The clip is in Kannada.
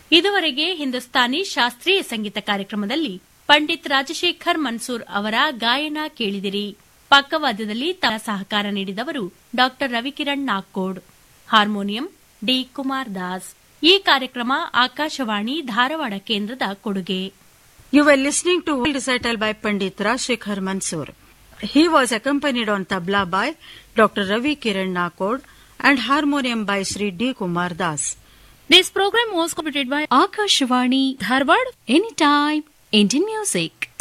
ಇದುವರೆಗೆ ಹಿಂದೂಸ್ತಾನಿ ಶಾಸ್ತ್ರೀಯ ಸಂಗೀತ ಕಾರ್ಯಕ್ರಮದಲ್ಲಿ ಪಂಡಿತ್ ರಾಜಶೇಖರ್ ಮನ್ಸೂರ್ ಅವರ ಗಾಯನ ಕೇಳಿದಿರಿ ಪಕ್ಕವಾದ್ಯದಲ್ಲಿ ತಮ್ಮ ಸಹಕಾರ ನೀಡಿದವರು Dr Ravikiran Nagkod harmonium D Kumar Das ಈ ಕಾರ್ಯಕ್ರಮ ಆಕಾಶವಾಣಿ ಧಾರವಾಡ ಕೇಂದ್ರದ ಕೊಡುಗೆ You were listening to a recital by Pandit Rajshekhar Mansoor. He was accompanied on tabla by Dr. Ravi Kiran Nakod and harmonium by Sri D. Kumar Das. This program was completed by Akashvani Dharwad Anytime Indian Music.